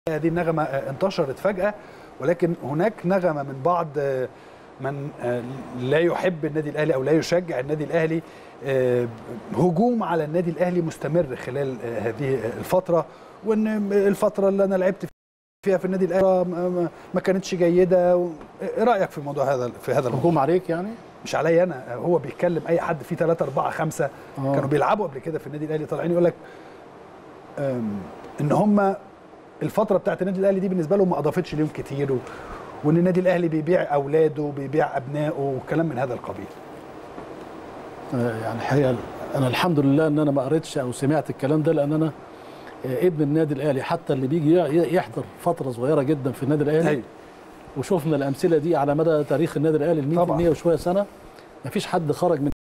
هذه النغمه انتشرت فجاه ولكن هناك نغمه من بعض من لا يحب النادي الاهلي او لا يشجع النادي الاهلي هجوم على النادي الاهلي مستمر خلال هذه الفتره وان الفتره اللي انا لعبت فيها في النادي الاهلي ما كانتش جيده ايه رايك في الموضوع هذا في هذا هجوم عليك يعني مش عليا انا هو بيتكلم اي حد في 3 4 5 آه. كانوا بيلعبوا قبل كده في النادي الاهلي طالعين يقول لك ان هم الفتره بتاعت النادي الاهلي دي بالنسبه لهم ما اضافتش ليهم كتير و... وان النادي الاهلي بيبيع اولاده وبيبيع ابنائه وكلام من هذا القبيل يعني الحقيقه انا الحمد لله ان انا ما قريتش او سمعت الكلام ده لان انا ابن النادي الاهلي حتى اللي بيجي يحضر فتره صغيره جدا في النادي الاهلي أيوة. وشفنا الامثله دي على مدى تاريخ النادي الاهلي ال 100 100 وشويه سنه ما فيش حد خرج من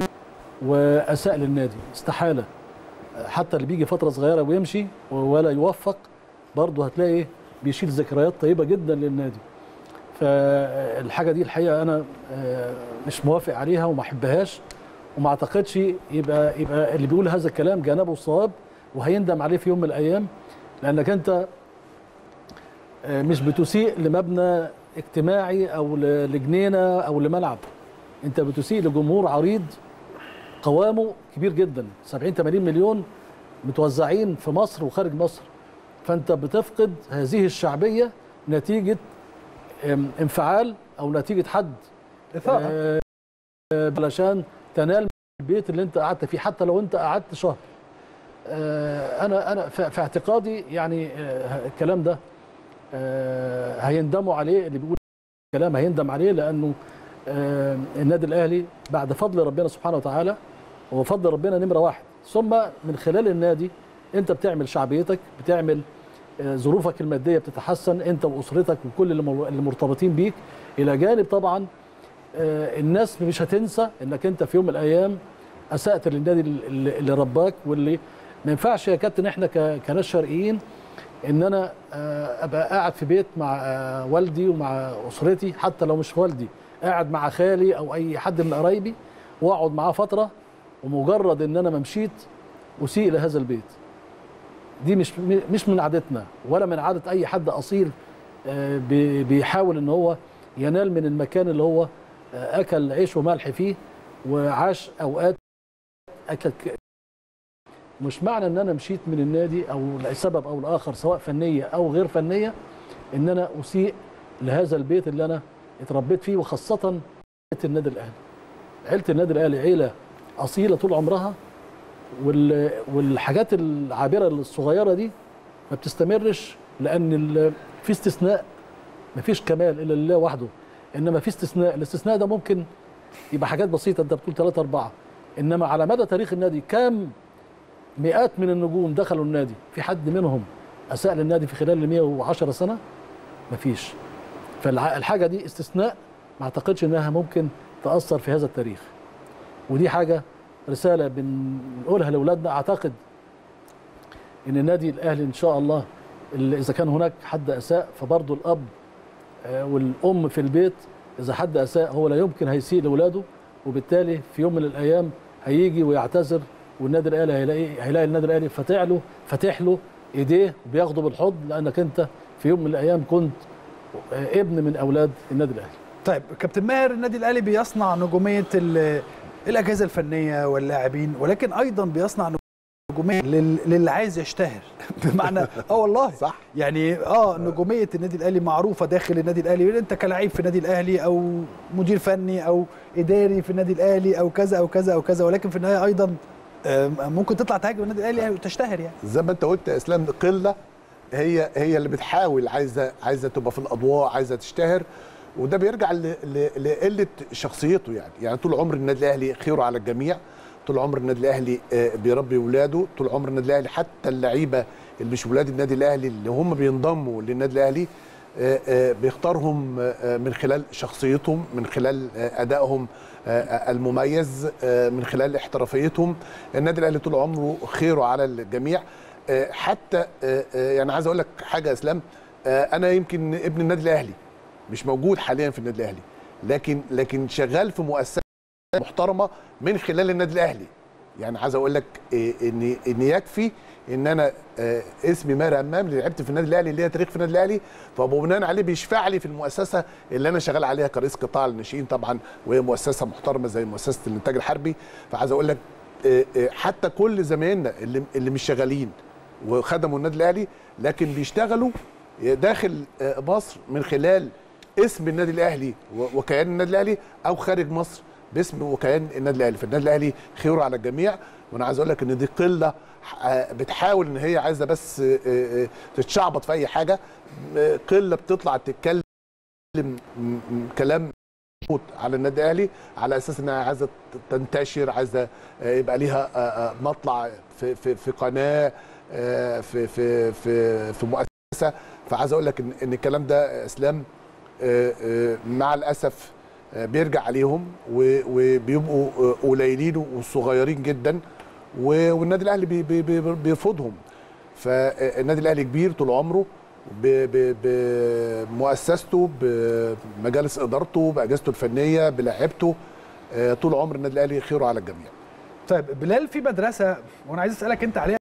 واساء للنادي استحاله حتى اللي بيجي فتره صغيره ويمشي ولا يوفق برضه هتلاقي بيشيل ذكريات طيبه جدا للنادي فالحاجه دي الحقيقه انا مش موافق عليها وما احبهاش وما اعتقدش يبقى يبقى اللي بيقول هذا الكلام جانبه الصواب وهيندم عليه في يوم من الايام لانك انت مش بتسيء لمبنى اجتماعي او لجنينه او لملعب انت بتسيء لجمهور عريض قوامه كبير جدا 70 80 مليون متوزعين في مصر وخارج مصر فانت بتفقد هذه الشعبيه نتيجه انفعال او نتيجه حد إثارة. علشان تنال البيت اللي انت قعدت فيه حتى لو انت قعدت شهر انا انا في اعتقادي يعني الكلام ده هيندموا عليه اللي بيقول كلام هيندم عليه لانه النادي الاهلي بعد فضل ربنا سبحانه وتعالى وفضل ربنا نمره واحد ثم من خلال النادي انت بتعمل شعبيتك بتعمل ظروفك الماديه بتتحسن انت واسرتك وكل اللي مرتبطين بيك الى جانب طبعا الناس مش هتنسى انك انت في يوم من الايام اسات للنادي اللي رباك واللي ما ينفعش يا كابتن احنا كناس شرقيين ان انا ابقى قاعد في بيت مع والدي ومع اسرتي حتى لو مش والدي قاعد مع خالي او اي حد من قرايبي واقعد معاه فتره ومجرد ان انا ما مشيت اسيء لهذا البيت دي مش مش من عادتنا ولا من عاده اي حد اصيل بيحاول ان هو ينال من المكان اللي هو اكل عيش وملح فيه وعاش اوقات اكل مش معنى ان انا مشيت من النادي او لسبب او لاخر سواء فنيه او غير فنيه ان انا اسيء لهذا البيت اللي انا اتربيت فيه وخاصه عيله النادي الاهلي. عيله النادي الاهلي عيله اصيله طول عمرها والحاجات العابره الصغيره دي ما بتستمرش لان في استثناء ما فيش كمال الا لله وحده انما في استثناء الاستثناء ده ممكن يبقى حاجات بسيطه انت بتقول ثلاثه اربعه انما على مدى تاريخ النادي كام مئات من النجوم دخلوا النادي في حد منهم اساء للنادي في خلال ال 110 سنه مفيش فالحاجه دي استثناء ما اعتقدش انها ممكن تاثر في هذا التاريخ ودي حاجه رساله بنقولها لاولادنا اعتقد ان النادي الاهلي ان شاء الله اذا كان هناك حد اساء فبرضه الاب والام في البيت اذا حد اساء هو لا يمكن هيسيء لاولاده وبالتالي في يوم من الايام هيجي ويعتذر والنادي الاهلي هيلاقي هيلاقي النادي الاهلي فاتح له فاتح له ايديه بياخده بالحضن لانك انت في يوم من الايام كنت ابن من اولاد النادي الاهلي. طيب كابتن ماهر النادي الاهلي بيصنع نجوميه الاجهزه الفنيه واللاعبين ولكن ايضا بيصنع نجوميه للي عايز يشتهر بمعنى اه والله صح يعني اه نجوميه النادي الاهلي معروفه داخل النادي الاهلي انت كلاعب في النادي الاهلي او مدير فني او اداري في النادي الاهلي او كذا او كذا او كذا ولكن في النهايه ايضا ممكن تطلع تهاجم النادي الاهلي وتشتهر يعني زي ما انت قلت يا اسلام قله هي هي اللي بتحاول عايزه عايزه تبقى في الاضواء عايزه تشتهر وده بيرجع لقله شخصيته يعني يعني طول عمر النادي الاهلي خيره على الجميع طول عمر النادي الاهلي بيربي اولاده طول عمر النادي الاهلي حتى اللعيبه اللي مش ولاد النادي الاهلي اللي هم بينضموا للنادي الاهلي بيختارهم من خلال شخصيتهم من خلال ادائهم المميز من خلال احترافيتهم النادي الاهلي طول عمره خيره على الجميع حتى يعني عايز اقول لك حاجه يا اسلام انا يمكن ابن النادي الاهلي مش موجود حاليا في النادي الاهلي لكن لكن شغال في مؤسسه محترمه من خلال النادي الاهلي يعني عايز اقول لك ان ان يكفي ان انا آه، اسمي ماهر همام اللي لعبت في النادي الاهلي اللي هي تاريخ في النادي الاهلي فبناء عليه بيشفع لي في المؤسسه اللي انا شغال عليها كرئيس قطاع الناشئين طبعا وهي مؤسسه محترمه زي مؤسسه الانتاج الحربي فعايز اقول لك آه، آه، حتى كل زمايلنا اللي اللي مش شغالين وخدموا النادي الاهلي لكن بيشتغلوا داخل آه، مصر من خلال اسم النادي الاهلي و- وكيان النادي الاهلي او خارج مصر باسم وكيان النادي الاهلي فالنادي الاهلي خيره على الجميع وانا عايز اقول لك ان دي قله آه، بتحاول ان هي عايزه بس آه، آه، تتشعبط في اي حاجه آه، قله بتطلع تتكلم م- م- كلام موت على النادي الاهلي على اساس انها عايزه تنتشر عايزه آه، يبقى ليها آه، آه، مطلع في في في قناه آه، في في في في مؤسسه فعايز اقول لك ان ان الكلام ده اسلام آه، آه، مع الاسف آه، بيرجع عليهم و- وبيبقوا آه، قليلين وصغيرين جدا و- والنادي الاهلي بي- بي- بي- بيرفضهم فالنادي الاهلي كبير طول عمره ب- ب- بمؤسسته بمجالس ادارته باجهزته الفنيه بلاعيبته آه، طول عمر النادي الاهلي خيره على الجميع طيب بلال في مدرسه وانا عايز اسالك انت عليها